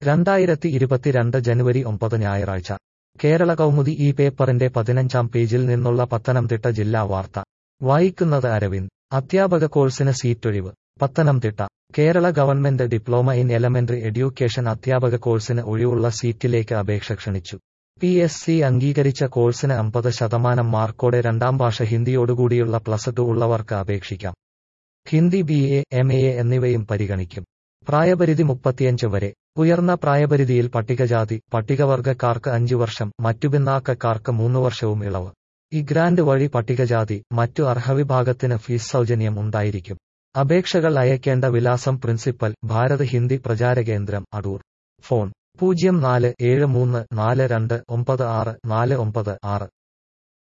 രണ്ടായിരത്തി ഇരുപത്തിരണ്ട് ജനുവരി ഒമ്പത് ഞായറാഴ്ച കേരള കൗമുദി ഈ പേപ്പറിന്റെ പതിനഞ്ചാം പേജിൽ നിന്നുള്ള പത്തനംതിട്ട ജില്ലാ വാർത്ത വായിക്കുന്നത് അരവിന്ദ് അധ്യാപക കോഴ്സിന് സീറ്റൊഴിവ് Pathanamthitta Kerala government diploma in elementary education അധ്യാപക കോഴ്സിന് ഒഴിവുള്ള സീറ്റിലേക്ക് അപേക്ഷ ക്ഷണിച്ചു പി എസ് സി അംഗീകരിച്ച കോഴ്സിന് അമ്പത് ശതമാനം മാർക്കോടെ രണ്ടാം ഭാഷ ഹിന്ദിയോടുകൂടിയുള്ള പ്ലസ് ടു ഉള്ളവർക്ക് അപേക്ഷിക്കാം Hindi B A M A എന്നിവയും പരിഗണിക്കും പ്രായപരിധി മുപ്പത്തിയഞ്ച് വരെ ഉയർന്ന പ്രായപരിധിയിൽ പട്ടികജാതി പട്ടികവർഗക്കാർക്ക് അഞ്ചു വർഷം മറ്റു പിന്നാക്കക്കാർക്ക് മൂന്ന് വർഷവും ഇളവ് ഈ ഗ്രാന്റ് വഴി പട്ടികജാതി മറ്റു അർഹവിഭാഗത്തിന് ഫീസ് സൗജന്യം ഉണ്ടായിരിക്കും അപേക്ഷകൾ അയക്കേണ്ട വിലാസം പ്രിൻസിപ്പൽ ഭാരത് ഹിന്ദി പ്രചാരകേന്ദ്രം അടൂർ ഫോൺ പൂജ്യം നാല് ഏഴ് മൂന്ന് നാല് രണ്ട് ഒമ്പത് ആറ് നാല് ഒമ്പത് ആറ്